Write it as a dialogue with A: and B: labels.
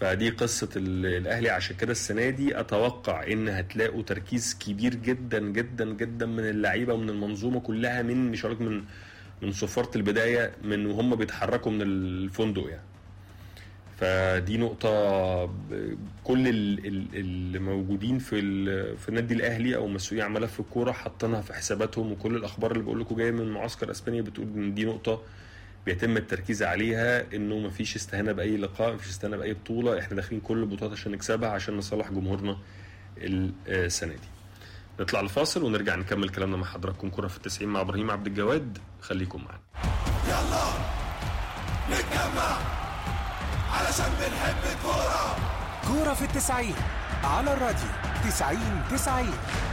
A: فدي قصة ال- الأهلي عشان كده السنة دي أتوقع إن هتلاقوا تركيز كبير جدا جدا جدا من اللعيبة ومن المنظومة كلها من مش هقولك من من صفارة البداية من وهم بيتحركوا من الفندق يعني فدي نقطة ب- كل ال- ال- اللي موجودين في ال- في النادي الأهلي أو مسؤولين عن ملف الكورة حاطينها في حساباتهم وكل الأخبار اللي بقول لكم جاية من معسكر أسبانيا بتقول إن دي نقطة بيتم التركيز عليها انه مفيش استهانه باي لقاء مفيش استهانه باي بطوله احنا داخلين كل البطولات عشان نكسبها عشان نصلح جمهورنا السنه دي نطلع الفاصل ونرجع نكمل كلامنا مع حضراتكم كرة في التسعين مع ابراهيم عبد الجواد خليكم معانا
B: يلا نتجمع علشان بنحب الكورة
C: كورة في التسعين على الراديو تسعين تسعين